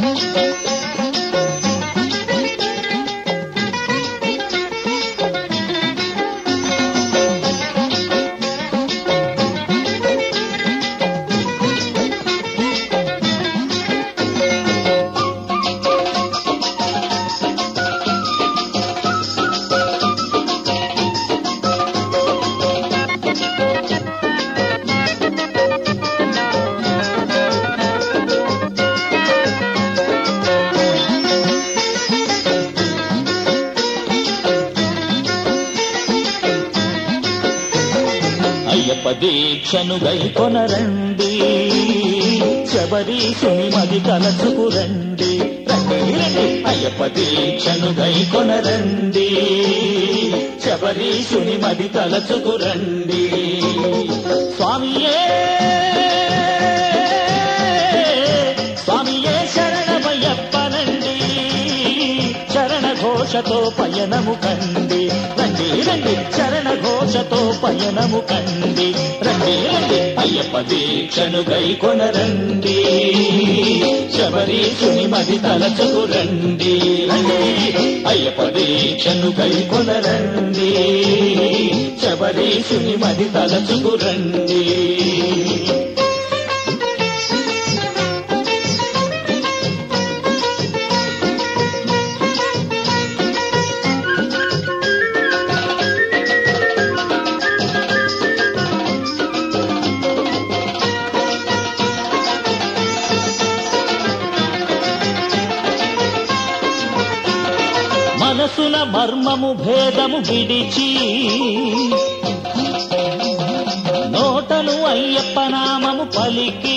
అయ్యప్ప దీక్షను గైకొనరండి శబరీషుని మది తలచుకురండి రండి, రండి. అయ్యప్ప దీక్షను గైకొనరండి శబరీషుని మది తలచుకురండి స్వామియే స్వామియే శరణమయ్యప్పనండి చరణ ఘోషతో పయనము కండి రండి రండి చరణ ఘోషతో పయనము కండి రండి రండి అయ్యప్ప దీక్షను గైకొనరండి శబరీషుని మది తలచుకు రండి రండి అయ్యప్ప దీక్షను గైకొనరండి శబరీషుని మది తలచుకు రండి మనసున మర్మము భేదము విడిచి నోటను అయ్యప్ప నామము పలికి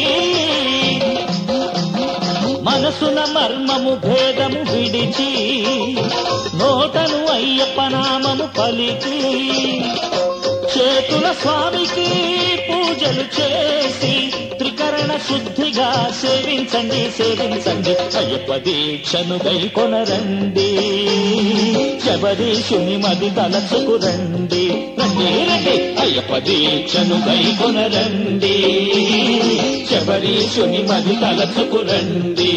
మనసున మర్మము భేదము విడిచి నోటను అయ్యప్ప నామము పలికి చేతుల స్వామికి పూజలు చేసి త్రికరణ శుద్ధిగా సేవించండి సేవించండి అయ్యప్ప దీక్షను గైకొనరండి శబరీషుని మది తలచుకురండి రండి రండి అయ్యప్ప దీక్షను గైకొనరండి శబరీషుని మది తలచుకురండి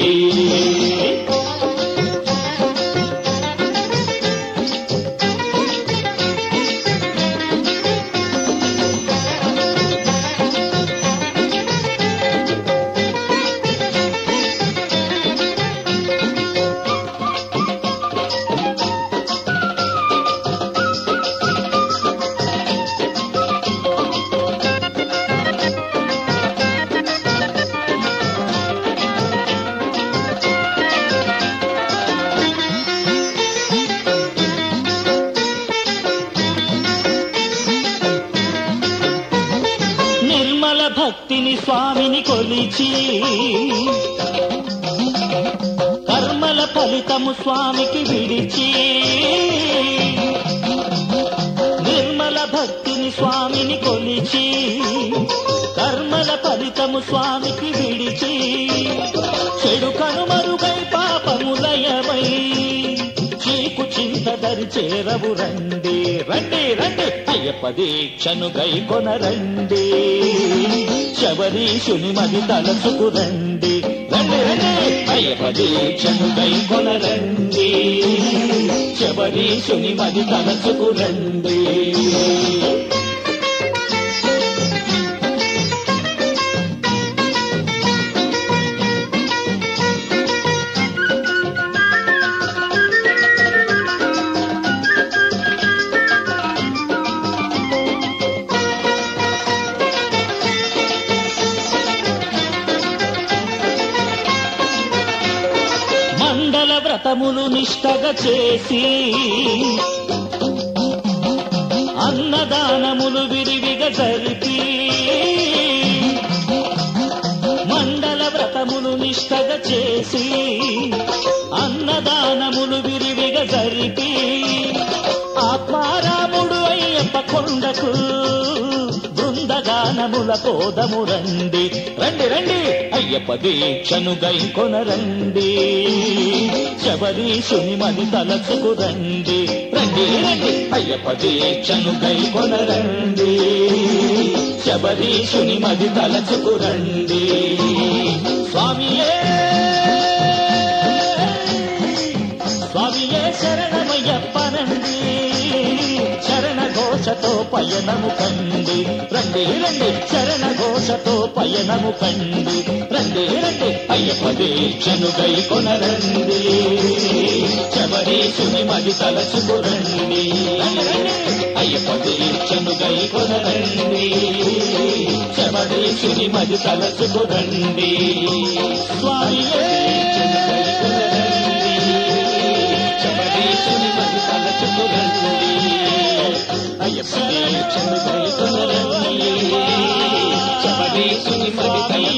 నిర్మల భక్తిని స్వామిని కొలిచి కర్మల ఫలితము స్వామికి విడిచి నిర్మల భక్తిని స్వామిని కొలిచి కర్మల ఫలితము స్వామికి విడిచి చెడు కనుమరుగై పాపములయమై చీకు చింతదరి చేరవు రండి రండి రండి అయ్యప్ప దీక్షను గైకొనరండి శబరీషుని మది తలచుకు రండి రండి రండి అయ్యప్ప దీక్షను గైకొనరండి శబరీషుని మది తలచుకు రండి మండల వ్రతములు నిష్టగా చేసి అన్నదానములు విరివిగా జరిపి మండల వ్రతములు నిష్టగా చేసి అన్నదానములు విరివిగా జరిపి ఆత్మారాముడు అయ్యప్ప కొండకు బృందగానముల కోదము రండి రండి రండి అయ్యప్ప దీక్షను గైకొనరండి శబరీషుని మది తలచుకు రండి రండి రండి అయ్యప్ప దీక్షను గైకొనరండి శబరీషుని మది తలచుకు రండి స్వామియే శరణమయ్యప్పనండి శరణ ఘోషతో పయనము కండి రండి రండి శరణ ఘోషతో పయనము కండి రండి రండి అయ్యప్ప దీక్షను గై కొనరండి శబరీషుని మది తలచుకురండి అయ్యప్ప దీక్షను గై కొనరండి శబరీషుని మది తలచుకురండి స్వామి శబరీషుని మది తలచుకురండి అయ్యప్ప దీక్షను గై కొనరండి శబరీషుని మది తల